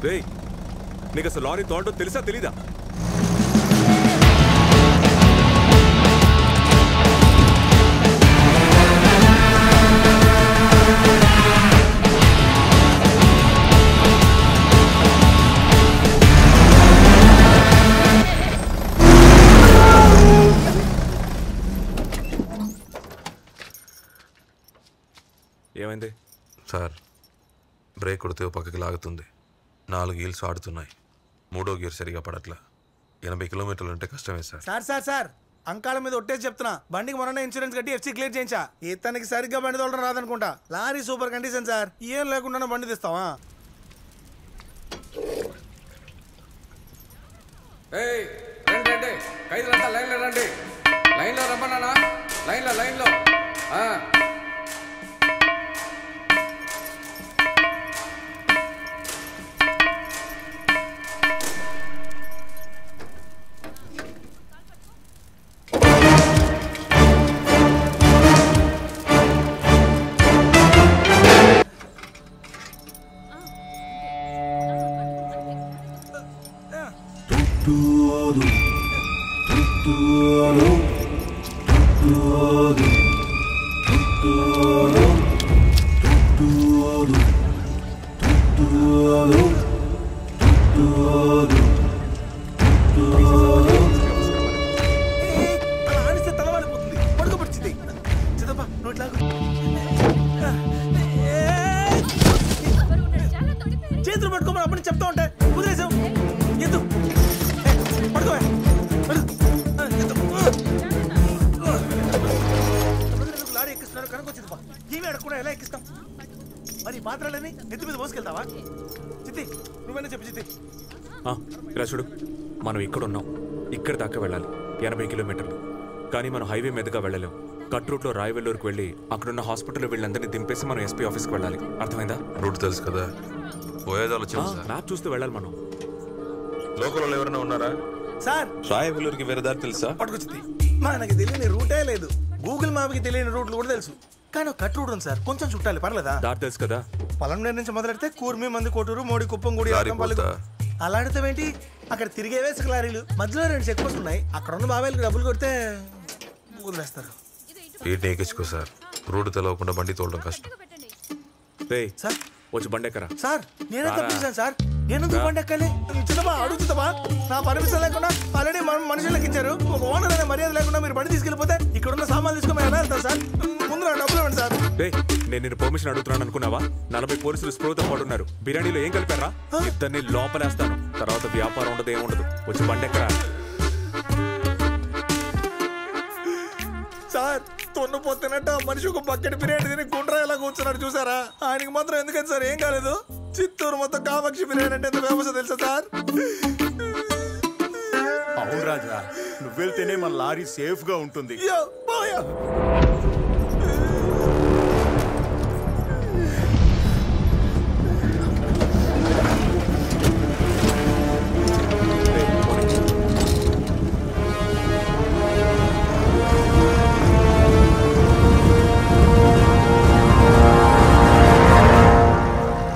రేయ్ నీకు అసలు లారీ తోడటం తెలుసా తెలీదా ఏమైంది సార్ బ్రేక్ కొడితే ఓ పక్కకి లాగుతుంది నాలుగు గీల్స్ ఆడుతున్నాయి మూడో గేర్ సరిగా పడట్లా ఎనభై కిలోమీటర్లు ఉంటే కష్టమే సార్ సార్ సార్ సార్ అంకాల మీద ఒట్టేసి చెప్తున్నా బండికి మొన్న ఇన్సూరెన్స్ కట్టి ఎఫ్సీ క్లియర్ చేయించా ఇతనికి సరిగ్గా బండి తోలడం రాదనుకుంటా లారీ సూపర్ కండిషన్ సార్ ఏం లేకుండా బండి తీస్తావా ఏయ్ రండి రండి ఖైదీలంతా లైన్లో రండి లైన్లో రమ్మన్నానా లైన్లో లైన్లో ఆ. అలా ఆడిస్తే తలవాలిపోతుంది పడుకోబడిచింది చిదప్ప నువ్వు ఇట్లా ఆగు. ఏయ్! చేతులు పట్టుకోమని అప్పటి నుంచి చెప్తా ఉంటే కుదిరేసాం ఎద్దు ఏయ్, పడుకో పడు. ఆ, ఎద్దు. ఎందుకు లారీ ఎక్కిస్తున్నారు కనుక వచ్చింది పా ఏమి అడగకుండా ఎలా ఎక్కిస్తాం మరి ఈ పాత్రలని నెత్తి మీద మోసుకెళ్తావా చిత్తి నువ్వైనా చెప్పు చిత్తి ఆ, ఇలా చూడు మనం ఇక్కడ ఉన్నాం ఇక్కడ దాకా వెళ్ళాలి ఎనభై కిలోమీటర్లు కానీ మనం హైవే మీదుగా వెళ్ళలేం కట్ రూట్లో రాయవెల్లూరుకు వెళ్ళి అక్కడున్న హాస్పిటల్లో వీళ్ళందరినీ దింపేసి మనం ఎస్పీ ఆఫీస్కి వెళ్ళాలి అర్థమైందా రూట్ తెలుసు కదా పోయేది ఆ, ఆలోచన సార్ మ్యాప్ చూస్తూ వెళ్ళాలి మనం లోకల్ వాళ్ళు ఎవరైనా ఉన్నారా సార్ రాయవెల్లూరుకి వేరే దారి తెలుసా పట్టుకొచ్చింది మనకి తెలియని రూటే లేదు గూగుల్ మ్యాప్కి తెలియని రూట్లు కూడా తెలుసు కానీ ఒక కట్ రూట్ ఉంది సార్ కొంచెం చుట్టాలి పర్లేదా దారి తెలుసు కదా పలంనేరు నుంచి మొదలెడితే కూర్మి మంది కోటూరు మోడి కుప్పం గుడి లారీ అక్కంపల్లి పోతా. అలా అడితే ఏంటి అక్కడ తిరిగే వేసుక లారీలు మధ్యలో రెండు చెక్ పోస్ట్ ఉన్నాయి అక్కడ ఉన్న బాబాయిలకి డబ్బులు కొడితే వదిలేస్తారు వీటిని ఎక్కించుకో సార్ రూట్ తెలవకుండా బండి తోలడం కష్టం రేయ్ సార్ వచ్చి బండి ఎక్కరా సార్ నేనే రారా. తప్పించాను సార్ నేను ఎందుకు బండి ఎక్కాలి చిన్నబా అడుగుతుందమ్మా నా పర్మిషన్ లేకుండా ఆల్రెడీ మనం మనుషులకు ఇచ్చారు ఒక ఓనర్ అనే మర్యాద లేకుండా మీరు బండి తీసుకెళ్ళిపోతే ఇక్కడ ఉన్న సామాన్లు తీసుకుని మేము ఎలా వెళ్తాం సార్ ముందు నా డబ్బులు ఇవ్వండి సార్ రేయ్ నేను నిన్ను పర్మిషన్ అడుగుతున్నాను అనుకున్నావా నలభై పోలీసులు స్ప్రోతో పడున్నారు బిర్యానీలో ఏం కలిపారా ఇద్దరిని లోపలేస్తాను తర్వాత వ్యాపారం ఉండదు ఏముండదు వచ్చి బండి ఎక్కరా సార్ తొన్నుపోతున్నట్టు ఆ మనిషి ఒక బకెట్ బిర్యానీ తిని గుండ్రా ఎలా కూర్చున్నాడు చూసారా ఆయనకి మాత్రం ఎందుకని సార్ ఏం కాలేదు చిత్తూరు మొత్తం కామాక్షి బిర్యానీ అంటే ఎంత ఫేమస్ తెలుసా సార్ అవును రాజా నువ్వు వెళ్తేనే మన లారీ సేఫ్ గా ఉంటుంది అయ్యో, పోయా.